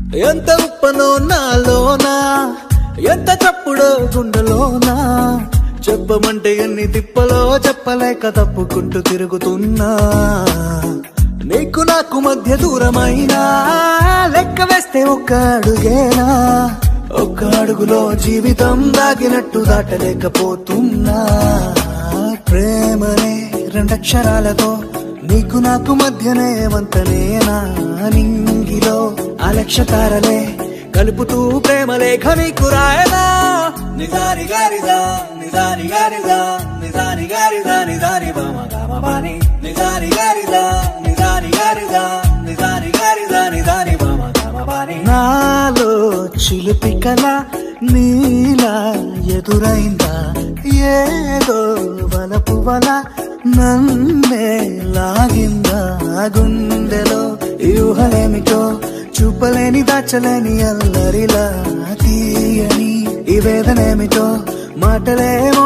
ఎంత ఉప్పనో నాలోనా ఎంత చప్పుడో గుండెలోనా చెప్పమంటే ఎన్ని తిప్పలో చెప్పలేక తప్పుకుంటూ తిరుగుతున్నా నీకు నాకు మధ్య దూరమైనా లెక్క వేస్తే ఒక్క అడుగేనా ఒక్క అడుగులో జీవితం దాగినట్టు దాటలేకపోతున్నా ప్రేమనే రెండక్షరాలతో నీకు నాకు మధ్యనే వంతనేనా నింగిలో అలక్ష తారలే కలుపుతూ ప్రేమ లేఖ నీకు రాయనా నిజారి గారిదా నిజారి గారిదా నిజారి గారిదా నిజారి బామ గామ బాని నిజారి గారిదా నిజారి గారిదా నిజారి గారిదా నిజారి బామ గామ బాని నాలో చిలిపి కల నీలా ఎదురైందా ఏదో వలపు వల నన్నే లాగిందా గుండెలో యూహలేమిటో చూపలేని దాచలేని అల్లరిలా తీయని ఈ వేదనేమిటో మాటలే